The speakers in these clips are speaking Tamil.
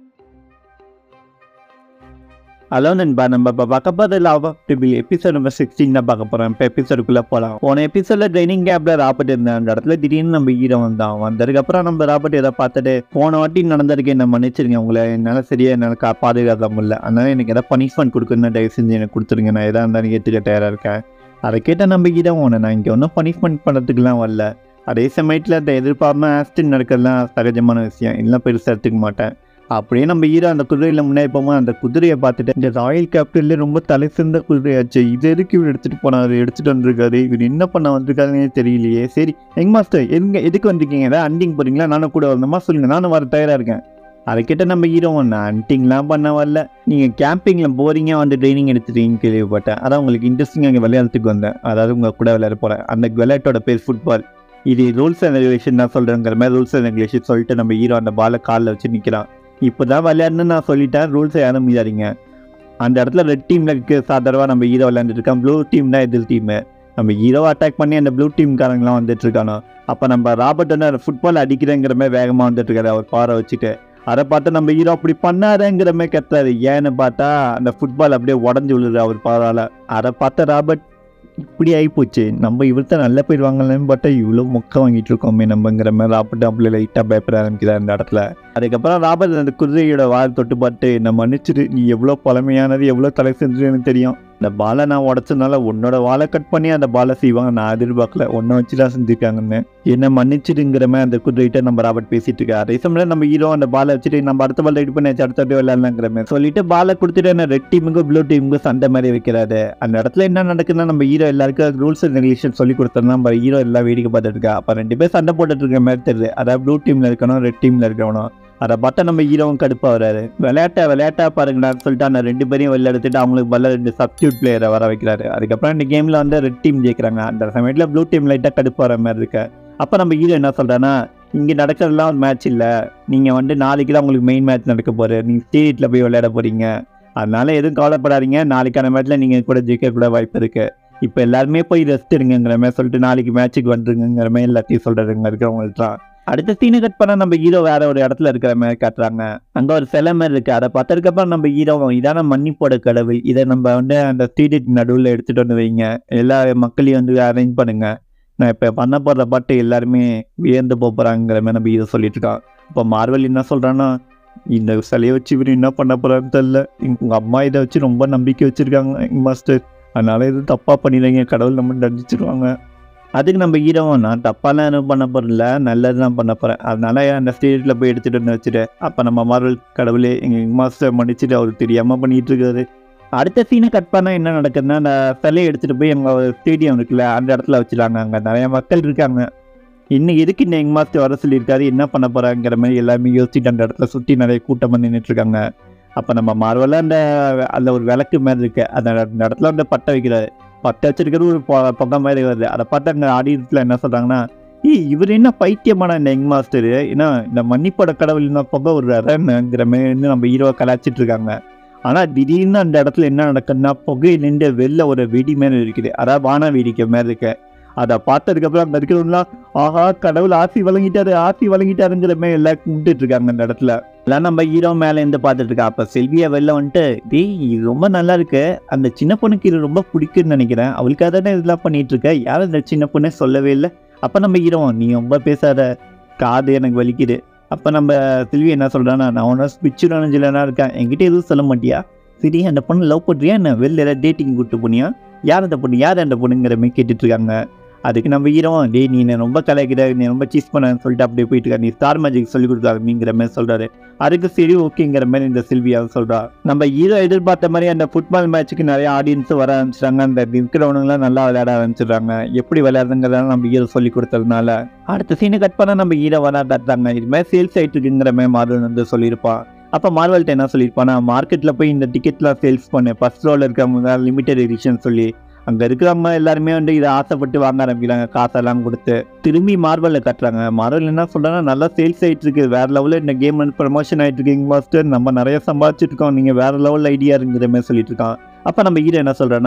ஹலோ நண்பா நம்ம இப்போ பார்க்க போகிற லவ் ஆஃப் டிபிள் எபிசோட் நம்பர் சிக்ஸ்டீன் தான் பார்க்க போகிறோம் இப்போ எபிசோடுக்குள்ளே போகலாம் போன எபிசோடில் ட்ரைனிங் கேப்பில் ராபர்ட் இருந்தேன் அந்த இடத்துல திடீர்னு நம்ம ஹீரோ வந்தான் வந்ததுக்கப்புறம் நம்ம ராபர்ட் எதை பார்த்துட்டு போன வாட்டி நடந்திருக்கு என்ன மன்னிச்சிருங்க உங்களை என்னால் சரியாக என்னால் கா பாதுகாக்க முடியல அதனால எனக்கு எதாவது பனிஷ்மெண்ட் கொடுக்கணும்னு தயவு செஞ்சு எனக்கு கொடுத்துருங்க நான் எதாக இருந்தாலும் ஏற்றுக்க தயாராக இருக்கேன் அதை கேட்ட நம்ம ஹீரோ உன நான் இங்கே ஒன்றும் பனிஷ்மெண்ட் பண்ணுறதுக்குலாம் வரல அதே சமயத்தில் அந்த எதிர்பார்க்காம ஆக்சிடென்ட் நடக்கிறதுலாம் சகஜமான விஷயம் இல்லை பெருசாக எடுத்துக்க மாட்டேன் அப்படியே நம்ம ஹீரோ அந்த குதிரையில் முன்னாடி போகும்போது அந்த குதிரையை பார்த்துட்டு இந்த ராயல் கேபிட்டல்ல ரொம்ப தலை சிறந்த குதிரையாச்சு இது எதுக்கு இவர் எடுத்துகிட்டு போனாரு எடுத்துகிட்டு வந்திருக்காரு இவர் என்ன பண்ண வந்திருக்காருன்னே தெரியலையே சரி எங்க மாஸ்டர் எங்க எதுக்கு வந்திருக்கீங்க ஏதாவது அண்டிங் போறீங்களா நானும் கூட வரணுமா சொல்லுங்க நானும் வர தயாராக இருக்கேன் அதை கிட்ட நம்ம ஹீரோ நான் அண்டிங்லாம் பண்ண வரல நீங்கள் கேம்பிங்கில் போரிங்காக வந்து ட்ரைனிங் எடுத்துட்டீங்கன்னு கேள்விப்பட்டேன் அதான் உங்களுக்கு இன்ட்ரெஸ்டிங்காக இங்கே விளையாடுறதுக்கு வந்தேன் அதாவது உங்கள் கூட விளையாட போகிறேன் அந்த விளையாட்டோட பேர் ஃபுட்பால் இது ரூல்ஸ் அண்ட் ரெகுலேஷன் தான் சொல்கிறேங்கிற மாதிரி ரூல்ஸ் அண்ட் ரெகுலேஷன் சொல்லிட்டு நம்ம ஹீரோ அந்த பாலை காலில் வச்சு நிற்கிறான் இப்போ தான் விளையாடணும்னு நான் சொல்லிட்டேன் ரூல்ஸை யாரும் மீதாதீங்க அந்த இடத்துல ரெட் டீமில் இருக்க சாதாரணமாக நம்ம ஹீரோ விளையாண்டுட்டு இருக்கோம் ப்ளூ டீம் தான் எதிர் டீமு நம்ம ஹீரோ அட்டாக் பண்ணி அந்த ப்ளூ டீம்காரங்களாம் வந்துட்டு இருக்கானோ அப்போ நம்ம ராபர்ட் வந்து ஃபுட்பால் அடிக்கிறேங்கிற மாதிரி வேகமாக வந்துட்டு இருக்காரு அவர் பாறை வச்சுட்டு அதை பார்த்து நம்ம ஹீரோ அப்படி பண்ணாதேங்கிற மாதிரி கத்துறாரு ஏன்னு பார்த்தா அந்த ஃபுட்பால் அப்படியே உடஞ்சி விழுது அவர் பாறால அதை பார்த்த ராபர்ட் இப்படி ஆகிப்போச்சு நம்ம இவர்கிட்ட நல்ல பேர் வாங்கலன்னு பார்த்தா இவ்வளோ மொக்க வாங்கிட்டு இருக்கோமே நம்மங்கிற மாதிரி ராபர்ட் அப்படியே லைட்டாக பயப்பட ஆரம்பிக்கிறார் அந்த இடத்துல அதுக்கப்புறம் ராபர்ட் அந்த குதிரையோட வால் தொட்டு பார்த்து என்னை மன்னிச்சிடு நீ எவ்வளோ பழமையானது எவ்வளோ தலை செஞ்சு எனக்கு தெரியும் இந்த பாலை நான் உடச்சதுனால உன்னோட வாழை கட் பண்ணி அந்த பாலை செய்வாங்க நான் எதிர்பார்க்கல ஒன்றை வச்சு தான் செஞ்சுருக்காங்கன்னு என்ன மன்னிச்சிடுங்கிற மாதிரி அந்த குதிரைகிட்ட நம்ம ராபர்ட் பேசிட்டு இருக்கா அதே சமயம் நம்ம ஹீரோ அந்த பாலை வச்சுட்டு நம்ம அடுத்த பால் ரெடி பண்ணி அடுத்த வாட்டி விளையாடலாங்கிற மாதிரி சொல்லிட்டு பாலை கொடுத்துட்டு என்ன ரெட் டீமுக்கும் ப்ளூ டீமுக்கும் சண்டை மாதிரி வைக்கிறாரு அந்த இடத்துல என்ன நடக்குதுன்னா நம்ம ஹீரோ எல்லாருக்கும் ரூல்ஸ் அண்ட் ரெகுலேஷன் சொல்லி கொடுத்தோம்னா நம்ம ஹீரோ எல்லாம் வேடிக்கை பார்த்துட்டு இருக்கா அப்போ ரெண்டு பேர் சண்டை போட்டுட்டு இருக்க மாதிரி தெரியுது அதாவது ப்ளூ டீமில் இருக்கணும் ரெட் டீமில் இருக்கணும் அதை பார்த்தா நம்ம ஹீரோவும் கடுப்பாக வராரு விளையாட்டா விளையாட்டா பாருங்கடான்னு சொல்லிட்டு அந்த ரெண்டு பேரையும் வெளில எடுத்துட்டு அவங்களுக்கு பதிலா ரெண்டு சப்ஸ்டியூட் பிளேயரை வர வைக்கிறாரு அதுக்கப்புறம் இந்த கேமில் வந்து ரெட் டீம் ஜெயிக்கிறாங்க அந்த சமயத்தில் ப்ளூ டீம் லைட்டாக கடுப்பு வர மாதிரி இருக்கு அப்போ நம்ம ஹீரோ என்ன சொல்கிறான்னா இங்கே நடக்கிறதுலாம் ஒரு மேட்ச் இல்லை நீங்கள் வந்து நாளைக்கு தான் உங்களுக்கு மெயின் மேட்ச் நடக்க போகுது நீங்கள் ஸ்டேடியத்தில் போய் விளையாட போகிறீங்க அதனால எதுவும் கவலைப்படாதீங்க நாளைக்கான மேட்ச்சில் நீங்கள் கூட ஜெயிக்க கூட வாய்ப்பு இருக்குது இப்போ எல்லாருமே போய் ரெஸ்ட் எடுங்கிற மாதிரி சொல்லிட்டு நாளைக்கு மேட்ச்சுக்கு வந்துருங்கிற மாதிரி எல்லாத்தையும் சொல்கிறதுங்க இருக்கிறவங்கள்ட்ட அடுத்த சீனை கட் பண்ணால் நம்ம ஹீரோ வேற ஒரு இடத்துல இருக்கிற மாதிரி காட்டுறாங்க அங்கே ஒரு சிலை மாதிரி இருக்கு அதை பார்த்ததுக்கப்புறம் நம்ம ஹீரோ இதான மன்னிப்போட கடவுள் இதை நம்ம வந்து அந்த ஸ்டேடியட் நடுவில் எடுத்துகிட்டு வந்து வைங்க எல்லா மக்களையும் வந்து அரேஞ்ச் பண்ணுங்க நான் இப்போ பண்ண போகிற பாட்டு எல்லாருமே வியந்து போகிறாங்கிற மாதிரி நம்ம ஹீரோ சொல்லிட்டு இருக்கான் இப்போ மார்வல் என்ன சொல்கிறான்னா இந்த சிலையை வச்சு இவர் என்ன பண்ண போகிறான்னு தெரில உங்கள் அம்மா இதை வச்சு ரொம்ப நம்பிக்கை வச்சுருக்காங்க எங்கள் மாஸ்டர் அதனால எதுவும் தப்பாக பண்ணிடுங்க கடவுள் நம்ம தண்டிச்சிருவாங்க அதுக்கு நம்ம ஹீரோ நான் தப்பாலாம் எதுவும் பண்ண போகிறல நல்லது தான் பண்ண போகிறேன் அதனால அந்த ஸ்டேஜில் போய் எடுத்துகிட்டு வந்து வச்சுட்டு அப்போ நம்ம மார்வல் கடவுளே எங்கள் மாஸ்டர் மன்னிச்சுட்டு அவர் தெரியாமல் பண்ணிகிட்டு இருக்காரு அடுத்த சீனை கட் பண்ணால் என்ன நடக்குதுன்னா அந்த சிலையை எடுத்துகிட்டு போய் எங்கள் ஸ்டேடியம் இருக்குல்ல அந்த இடத்துல வச்சுட்டாங்க அங்கே நிறைய மக்கள் இருக்காங்க இன்னும் எதுக்கு இந்த எங்கள் மாஸ்டர் வர சொல்லியிருக்காரு என்ன பண்ண போகிறாங்கிற மாதிரி எல்லாமே யோசிச்சுட்டு அந்த இடத்துல சுற்றி நிறைய கூட்டமாக நின்றுட்டு இருக்காங்க அப்போ நம்ம மார்வலில் அந்த அதில் ஒரு விளக்கு மாதிரி இருக்கு அந்த அந்த இடத்துல வந்து பட்டை வைக்கிறாரு பட்டை வச்சிருக்கிறது ஒரு பொ- புகை மாதிரி வருது அதை பார்த்து அங்கே ஆடியன்ஸில் என்ன சொல்கிறாங்கன்னா ஏய் இவர் என்ன பைத்தியமான இந்த யங் மாஸ்டர் ஏன்னா இந்த மன்னிப்போட கடவுள் என்ன புகை விடுறாருங்கிற மாதிரி வந்து நம்ம ஹீரோவை கலாச்சிட்டு இருக்காங்க ஆனால் திடீர்னு அந்த இடத்துல என்ன நடக்குதுன்னா புகை நின்று வெளில ஒரு வெடி மாதிரி இருக்குது அதாவது வான வேடிக்கை மாதிரி இருக்கு அதை பார்த்ததுக்கப்புறம் அங்கே இருக்கிறவங்களாம் ஆஹா கடவுள் ஆசி வழங்கிட்டாரு ஆசி வழங்கிட்டாருங்கிற மாதிரி எல்லாம் கும்பிட்டுட்டு இருக்காங்க அந்த இடத்துல எல்லாம் நம்ம ஹீரோ மேலே இருந்து பார்த்துட்டு இருக்கா அப்போ செல்வியா வெளில வந்துட்டு டேய் இது ரொம்ப நல்லா இருக்கு அந்த சின்ன பொண்ணுக்கு இது ரொம்ப பிடிக்குன்னு நினைக்கிறேன் அவளுக்காக தானே இதெல்லாம் பண்ணிட்டு இருக்க யாரும் இந்த சின்ன பொண்ணே சொல்லவே இல்லை அப்போ நம்ம ஹீரோ நீ ரொம்ப பேசாத காது எனக்கு வலிக்குது அப்போ நம்ம செல்வி என்ன சொல்கிறான்னா நான் ஒன்றும் ஸ்பிச்சு நாலேஜில்னா இருக்கேன் என்கிட்ட எதுவும் சொல்ல மாட்டியா சரி அந்த பொண்ணு லவ் பண்ணுறியா என்ன வெளில ஏதாவது டேட்டிங் கூப்பிட்டு போனியா யார் அந்த பொண்ணு யார் அந்த பொண்ணுங்கிற மாதிரி கேட்டுட்டு இருக்காங்க அதுக்கு நம்ம ஹீரோ டேய் நீ என்னை ரொம்ப கலாய்க்கிற நீ ரொம்ப சீஸ் பண்ணன்னு சொல்லிட்டு அப்படியே போயிட்டு இருக்க நீ ஸ்டார் மேஜிக் சொல்லி கொடுக்காதீங்கிற மாதிரி சொல்கிறாரு அதுக்கு சரி ஓகேங்கிற மாதிரி இந்த சில்வியா சொல்றா நம்ம ஹீரோ எதிர்பார்த்த மாதிரி அந்த ஃபுட்பால் மேட்ச்சுக்கு நிறைய ஆடியன்ஸ் வர ஆரம்பிச்சிட்டாங்க அந்த இருக்கிறவனுங்களாம் நல்லா விளையாட ஆரம்பிச்சிடுறாங்க எப்படி விளையாடுறதுங்கிறத நம்ம ஹீரோ சொல்லி கொடுத்ததுனால அடுத்த சீனை கட் பண்ணா நம்ம ஹீரோ வர தட்டாங்க இது மாதிரி சேல்ஸ் ஆயிட்டு இருக்குங்கிற மாதிரி மார்வல் வந்து சொல்லியிருப்பான் அப்போ மார்வல்ட்ட என்ன சொல்லியிருப்பானா மார்க்கெட்டில் போய் இந்த டிக்கெட்லாம் சேல்ஸ் பண்ணு ஃபர்ஸ்ட் ரோவில் இருக்கிறவங்க லிமிடெட் எடிஷன் சொல்லி அங்கே இருக்கிறவங்க எல்லாருமே வந்து இதை ஆசைப்பட்டு வாங்க ஆரம்பிக்கிறாங்க காசெல்லாம் கொடுத்து திரும்பி மார்வலில் கட்டுறாங்க மார்வல் என்ன சொல்கிறாங்கன்னா நல்லா சேல்ஸ் ஆகிட்டு இருக்கு வேற லெவலில் இந்த கேம் வந்து ப்ரமோஷன் ஆகிட்டு இருக்கு மாஸ்டர் நம்ம நிறைய சம்பாதிச்சிட்டு இருக்கோம் நீங்கள் வேற லெவலில் ஐடியா இருங்கிற மாதிரி சொல்லிட்டு இருக்கான் அப்போ நம்ம ஹீரோ என்ன சொல்கிறேன்னா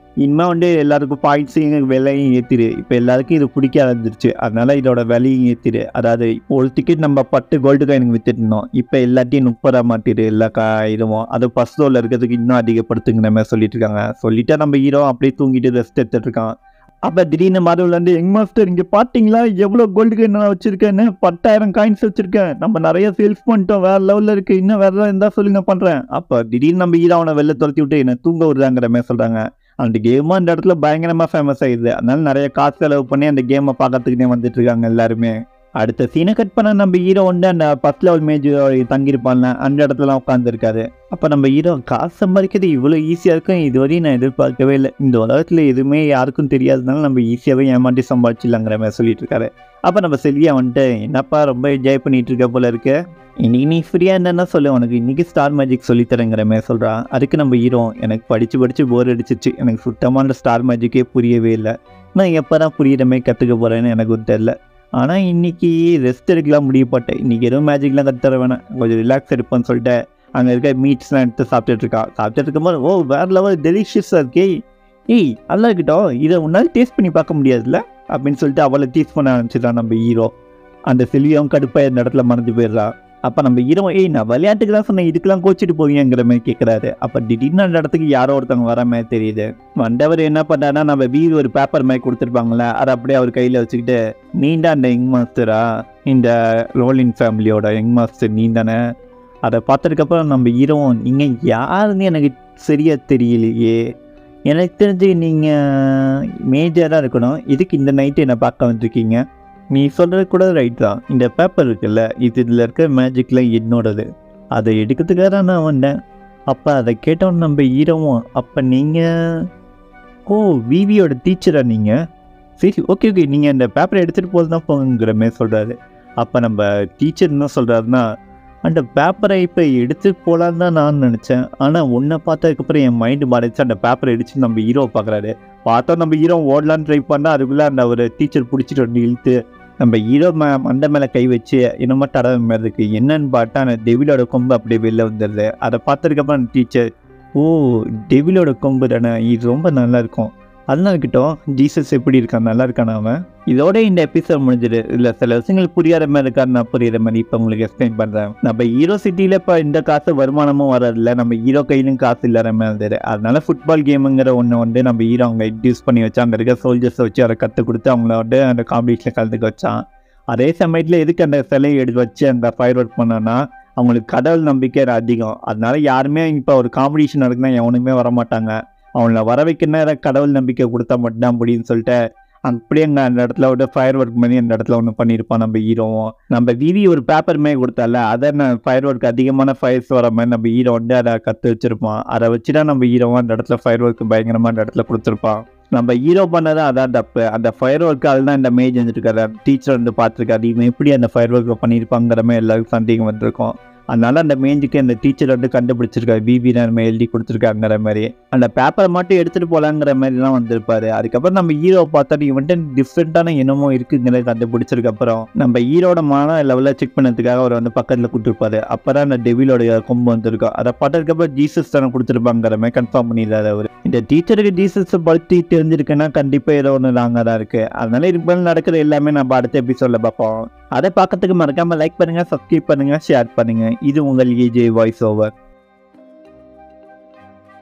இனிமேல் வந்து எல்லாருக்கும் பாயிண்ட்ஸையும் விலையும் ஏற்றிடு இப்போ எல்லாருக்கும் இது பிடிக்க ஆரம்பிச்சிருச்சு அதனால இதோட விலையும் ஏற்றிடு அதாவது ஒரு டிக்கெட் நம்ம பத்து கோல்டு காயினுக்கு வித்துட்டு இருந்தோம் இப்போ எல்லாத்தையும் முப்பதா மாட்டிடு எல்லா கா இதுவும் அது ஃபர்ஸ்ட் ரோல இருக்கிறதுக்கு இன்னும் அதிகப்படுத்துங்கிற மாதிரி சொல்லிட்டு இருக்காங்க சொல்லிட்டா நம்ம ஹீரோ அப்படியே தூங்கிட்டு ரெஸ்ட் எடுத்துட்டு இருக்கான் அப்போ திடீர்னு மாதவில் வந்து எங் மாஸ்டர் இங்கே பார்த்தீங்களா எவ்வளோ கோல்டு காயின் நான் வச்சிருக்கேன்னு பத்தாயிரம் காயின்ஸ் வச்சிருக்கேன் நம்ம நிறைய சேல்ஸ் பண்ணிட்டோம் வேற லெவலில் இருக்கு இன்னும் வேற ஏதாவது இருந்தால் சொல்லுங்க பண்ணுறேன் அப்போ திடீர்னு நம்ம ஹீரோ அவனை வெளில துரத்தி விட்டு என்ன தூங்க விடுறாங்கிற மாதிரி சொல்கிறாங்க அந்த கேமும் அந்த இடத்துல பயங்கரமாக ஃபேமஸ் ஆயிடுது அதனால நிறைய காசு செலவு பண்ணி அந்த கேமை பார்க்கறதுக்குனே வந்துட்டு இருக்காங்க எல்லாருமே அடுத்த சீனை கட் பண்ண நம்ம ஹீரோ வந்து அந்த ஃபர்ஸ்ட் லெவல் மேஜ் தங்கியிருப்பான்ல அந்த இடத்துல உட்காந்துருக்காரு அப்போ நம்ம ஹீரோ காசு சம்பாதிக்கிறது இவ்வளோ ஈஸியாக இருக்கும் இதுவரையும் நான் எதிர்பார்க்கவே இல்லை இந்த உலகத்தில் எதுவுமே யாருக்கும் தெரியாததுனால நம்ம ஈஸியாகவே ஏமாட்டி சம்பாதிச்சிடலாங்கிற மாதிரி சொல்லிட்டு இருக்காரு அப்போ நம்ம செல்வியா வந்துட்டு என்னப்பா ரொம்ப என்ஜாய் பண்ணிட்டு இருக்க போல இருக்கு இன்னைக்கு நீ ஃப்ரீயாக என்னென்ன சொல்லு உனக்கு இன்னைக்கு ஸ்டார் மேஜிக் சொல்லித்தரங்கிற மாதிரி சொல்கிறான் அதுக்கு நம்ம ஹீரோ எனக்கு படித்து படித்து போர் அடிச்சிச்சு எனக்கு சுத்தமான ஸ்டார் மேஜிக்கே புரியவே இல்லை நான் எப்போ தான் புரியுற மாதிரி கற்றுக்க போகிறேன்னு எனக்கு தெரில ஆனால் இன்னைக்கு ரெஸ்ட் எடுக்கலாம் முடியப்பட்டேன் இன்னைக்கு எதுவும் மேஜிக்லாம் கற்றுத்தர வேணாம் கொஞ்சம் ரிலாக்ஸ் எடுப்பேன்னு சொல்லிட்டு அங்கே இருக்க மீட்ஸ்லாம் எடுத்து சாப்பிட்டுட்டு இருக்கான் சாப்பிட்டுட்டு இருக்கும்போது ஓ வேறு லெவல் டெலிஷியஸாக இருக்கே ஏய் நல்லா இருக்கட்டும் இதை உன்னால் டேஸ்ட் பண்ணி பார்க்க முடியாதுல்ல அப்படின்னு சொல்லிட்டு அவளை டீஸ் பண்ண ஆரம்பிச்சிட்டான் நம்ம ஹீரோ அந்த செல்வியும் கடுப்பாக இந்த இடத்துல மறந்து போயிடுறா அப்போ நம்ம ஹீரோ ஏய் நான் விளையாட்டுக்கு தான் சொன்னேன் இதுக்கெல்லாம் கோச்சிட்டு போவீங்கிற மாதிரி கேட்குறாரு அப்போ திடீர்னு அந்த இடத்துக்கு யாரோ ஒருத்தவங்க வர மாதிரி தெரியுது வந்தவர் என்ன பண்ணாருன்னா நம்ம வீடு ஒரு பேப்பர் மாதிரி கொடுத்துருப்பாங்களே அதை அப்படியே அவர் கையில் வச்சுக்கிட்டு நீண்டா அந்த யங் மாஸ்டரா இந்த ரோலின் ஃபேமிலியோட யங் மாஸ்டர் நீ தானே அதை பார்த்ததுக்கப்புறம் நம்ம ஹீரோ நீங்கள் யாருன்னு எனக்கு சரியாக தெரியலையே எனக்கு தெரிஞ்சு நீங்கள் மேஜராக இருக்கணும் இதுக்கு இந்த நைட்டு என்னை பார்க்க வந்திருக்கீங்க நீ சொல்கிறது கூட ரைட் தான் இந்த பேப்பர் இருக்குல்ல இது இதில் இருக்க மேஜிக்லாம் என்னோடது அதை எடுக்கிறதுக்காக தான் நான் வந்தேன் அப்போ அதை கேட்டவன் நம்ம ஹீரோவும் அப்போ நீங்கள் ஓ விவியோட டீச்சரா நீங்கள் சரி ஓகே ஓகே நீங்கள் அந்த பேப்பரை எடுத்துகிட்டு போது தான் போங்கிற மாதிரி சொல்கிறாரு அப்போ நம்ம டீச்சர் என்ன சொல்கிறாருன்னா அந்த பேப்பரை இப்போ எடுத்துட்டு போகலான்னு தான் நான் நினச்சேன் ஆனால் உன்னை பார்த்ததுக்கப்புறம் என் மைண்டு மாறிச்சு அந்த பேப்பரை இடிச்சு நம்ம ஹீரோ பார்க்குறாரு பார்த்தா நம்ம ஹீரோ ஓடலான்னு ட்ரை பண்ணால் அதுக்குள்ளே அந்த ஒரு டீச்சர் பிடிச்சிட்டு வந்து இழுத்து நம்ம ஹீரோ மே மண்டை மேலே கை வச்சு என்னமோ தடவை மாதிரி இருக்கு என்னன்னு பார்த்தா அந்த டெவிலோட கொம்பு அப்படியே வெளில வந்துடுது அதை பார்த்ததுக்கப்புறம் அந்த டீச்சர் ஓ டெவிலோட கொம்பு தானே இது ரொம்ப நல்லா இருக்கும் அதெல்லாம் இருக்கட்டும் ஜீசஸ் எப்படி இருக்கான் நல்லா இருக்கானா அவன் இதோட இந்த எபிசோட் முடிஞ்சிடு இல்லை சில விஷயங்கள் புரியாத மாதிரி இருக்காரு நான் புரியுற மாதிரி இப்போ உங்களுக்கு எக்ஸ்பிளைன் பண்ணுறேன் நம்ம ஹீரோ சிட்டியில் இப்போ இந்த காசு வருமானமும் வரதில்ல நம்ம ஹீரோ கையிலும் காசு இல்லாத மாதிரி இருந்தது அதனால ஃபுட்பால் கேமுங்கிற ஒன்று வந்து நம்ம ஹீரோ அவங்க இன்ட்யூஸ் பண்ணி வச்சு அங்கே இருக்க சோல்ஜர்ஸை வச்சு அதை கற்றுக் கொடுத்து அவங்கள வந்து அந்த காம்படிஷனில் கலந்துக்க வச்சான் அதே சமயத்தில் எதுக்கு அந்த சிலையை எடுத்து வச்சு அந்த ஃபயர் ஒர்க் பண்ணோன்னா அவங்களுக்கு கடவுள் நம்பிக்கை அதிகம் அதனால யாருமே இப்போ ஒரு காம்படிஷன் நடக்குன்னா எவனுமே வரமாட்டாங்க அவங்கள வர வைக்கணும் கடவுள் நம்பிக்கை கொடுத்தா மட்டும்தான் முடியும்னு சொல்லிட்டு அப்படியே அங்கே அந்த இடத்துல விட்டு ஃபயர் ஒர்க் பண்ணி அந்த இடத்துல ஒன்று பண்ணியிருப்பான் நம்ம ஹீரோவும் நம்ம விவி ஒரு பேப்பர் மாதிரி கொடுத்தால அதை நான் ஃபயர் ஒர்க் அதிகமான ஃபயர்ஸ் வர மாதிரி நம்ம ஹீரோ வந்து அதை கற்று வச்சிருப்பான் அதை வச்சு தான் நம்ம ஹீரோவும் அந்த இடத்துல ஃபயர் ஒர்க் பயங்கரமாக அந்த இடத்துல கொடுத்துருப்பான் நம்ம ஹீரோ பண்ணது அதான் தப்பு அந்த ஃபயர் ஒர்க் அதில் தான் இந்த மேஜ் வந்துருக்காரு டீச்சர் வந்து பார்த்துருக்காரு இவன் எப்படி அந்த ஃபயர் ஒர்க்கை பண்ணியிருப்பாங்கிற மாதிரி எல்லாருக்கும் சந்தேகம் வந்திருக்கும் அதனால அந்த மேஞ்சுக்கு அந்த டீச்சர் வந்து கண்டுபிடிச்சிருக்காரு பிபி நம்ம எழுதி கொடுத்துருக்காங்கிற மாதிரி அந்த பேப்பரை மட்டும் எடுத்துகிட்டு போகலாங்கிற மாதிரிலாம் வந்திருப்பாரு அதுக்கப்புறம் நம்ம ஹீரோ பார்த்தா இவன்ட்டு டிஃப்ரெண்ட்டான என்னமோ இருக்குங்கிறத கண்டுபிடிச்சதுக்கப்புறம் நம்ம ஹீரோட மான லெவலில் செக் பண்ணதுக்காக அவர் வந்து பக்கத்தில் கொடுத்துருப்பாரு அப்போ தான் அந்த டெவிலோடைய கொம்பு வந்திருக்கும் அதை பார்த்ததுக்கப்புறம் ஜீசஸ் தானே கொடுத்துருப்பாங்கிற மாதிரி கன்ஃபார்ம் பண்ணிடுறாரு அவர் இந்த டீச்சருக்கு ஜீசஸ் படுத்தி தெரிஞ்சிருக்குன்னா கண்டிப்பாக ஏதோ ஒன்று நாங்கள் தான் இருக்குது அதனால இதுக்கு மேலே நடக்கிற எல்லாமே நம்ம அடுத்த எபிசோடில் பார்ப்போம் அதை பார்க்கறதுக்கு மறக்காமல் லைக் பண்ணுங்கள் சப்ஸ்கிரைப் பண்ணுங்கள் ஷேர் பண்ணுங்கள் இது உங்கள் ஏஜே வாய்ஸ் ஓவர்